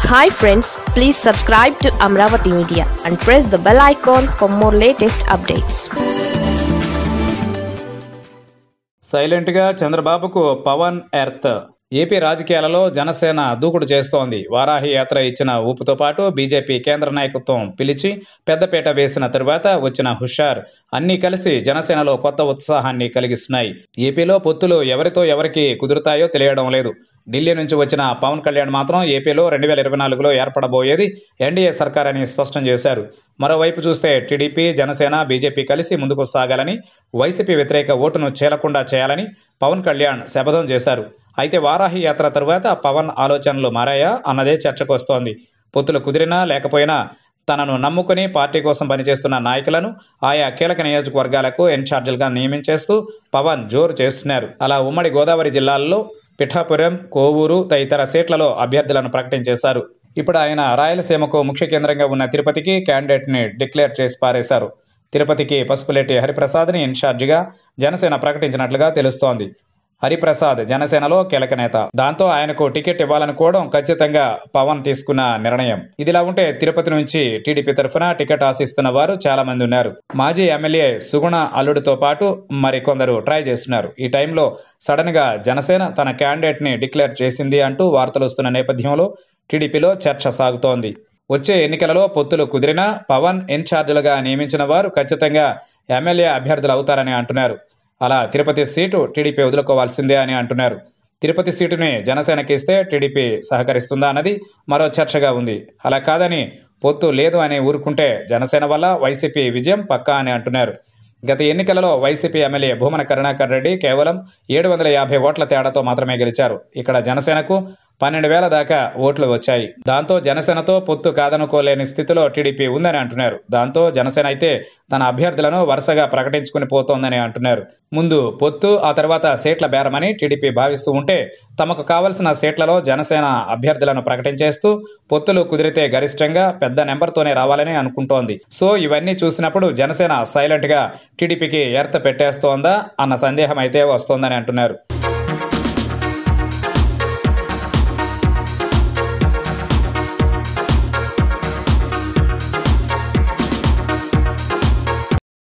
hi friends please subscribe to Amaravati media and press the bell icon for more latest updates సైలెంట్గా చంద్రబాబుకు Pawan earth AP రాజకీయాలలో జనసేన దూకుడు చేస్తోంది వారాహి యాత్ర ఇచ్చిన ఊపుతో పాటు బీజేపీ కేంద్ర నాయకత్వం పిలిచి పెద్దపీట వేసిన తరువాత వచ్చిన హుషార్ అన్నీ కలిసి జనసేనలో కొత్త ఉత్సాహాన్ని కలిగిస్తున్నాయి ఏపీలో పొత్తులు ఎవరితో ఎవరికి కుదురుతాయో తెలియడం లేదు ఢిల్లీ నుంచి వచ్చిన పవన్ కళ్యాణ్ మాత్రం ఏపీలో రెండు వేల ఇరవై నాలుగులో ఏర్పడబోయేది ఎన్డీఏ సర్కార్ అని స్పష్టం చేశారు మరోవైపు చూస్తే టీడీపీ జనసేన బీజేపీ కలిసి ముందుకు సాగాలని వైసీపీ వ్యతిరేక ఓటును చేలకుండా చేయాలని పవన్ కళ్యాణ్ శపథం చేశారు అయితే వారాహి యాత్ర తరువాత పవన్ ఆలోచనలు మారాయా అన్నదే చర్చకు వస్తోంది పొత్తులు కుదిరినా లేకపోయినా తనను నమ్ముకుని పార్టీ కోసం పనిచేస్తున్న నాయకులను ఆయా కీలక నియోజకవర్గాలకు ఇన్ఛార్జీలుగా నియమించేస్తూ పవన్ జోరు చేస్తున్నారు అలా ఉమ్మడి గోదావరి జిల్లాల్లో పిఠాపురం కోవూరు తదితర సీట్లలో అభ్యర్థులను ప్రకటించేశారు ఇప్పుడు ఆయన రాయలసీమకు ముఖ్య కేంద్రంగా ఉన్న తిరుపతికి క్యాండిడేట్ని డిక్లేర్ చేసి పారేశారు తిరుపతికి పసుపులేటి హరిప్రసాద్ని ఇన్ఛార్జిగా జనసేన ప్రకటించినట్లుగా తెలుస్తోంది హరిప్రసాద్ జనసేనలో కీలక నేత దాంతో ఆయనకు టికెట్ ఇవ్వాలనుకోవడం ఖచ్చితంగా పవన్ తీసుకున్న నిర్ణయం ఇదిలా ఉంటే తిరుపతి నుంచి టీడీపీ తరఫున టికెట్ ఆశిస్తున్న వారు చాలా మంది ఉన్నారు మాజీ ఎమ్మెల్యే సుగుణ అల్లుడితో పాటు మరి కొందరు ట్రై చేస్తున్నారు ఈ టైంలో సడన్ గా జనసేన తన క్యాండిడేట్ ని డిక్లేర్ చేసింది అంటూ వార్తలు వస్తున్న నేపథ్యంలో టీడీపీలో చర్చ సాగుతోంది వచ్చే ఎన్నికలలో పొత్తులు కుదిరినా పవన్ ఇన్ఛార్జీలుగా నియమించిన వారు ఖచ్చితంగా ఎమ్మెల్యే అభ్యర్థులు అవుతారని అంటున్నారు అలా తిరుపతి సీటు టీడీపీ వదులుకోవాల్సిందే అని అంటున్నారు తిరుపతి సీటుని జనసేనకి ఇస్తే టీడీపీ సహకరిస్తుందా అన్నది మరో చర్చగా ఉంది అలా కాదని పొత్తు లేదు అని ఊరుకుంటే జనసేన వల్ల వైసీపీ విజయం పక్కా అని అంటున్నారు గత ఎన్నికలలో వైసీపీ ఎమ్మెల్యే భూమన కరుణాకర్ రెడ్డి కేవలం ఏడు వందల యాభై ఓట్ల తేడాతో మాత్రమే గెలిచారు ఇక్కడ జనసేనకు పన్నెండు వేల దాకా ఓట్లు వచ్చాయి దాంతో జనసేనతో పొత్తు కాదనుకోలేని స్థితిలో టీడీపీ ఉందని అంటున్నారు దాంతో జనసేన అయితే తన అభ్యర్థులను వరుసగా ప్రకటించుకుని పోతోందని అంటున్నారు ముందు పొత్తు ఆ తర్వాత సీట్ల బేరమని టీడీపీ భావిస్తూ ఉంటే తమకు కావలసిన సీట్లలో జనసేన అభ్యర్థులను ప్రకటించేస్తూ పొత్తులు కుదిరితే గరిష్టంగా పెద్ద నెంబర్తోనే రావాలని అనుకుంటోంది సో ఇవన్నీ చూసినప్పుడు జనసేన సైలెంట్ గా టీడీపీకి ఎర్త పెట్టేస్తోందా అన్న సందేహం అయితే వస్తోందని అంటున్నారు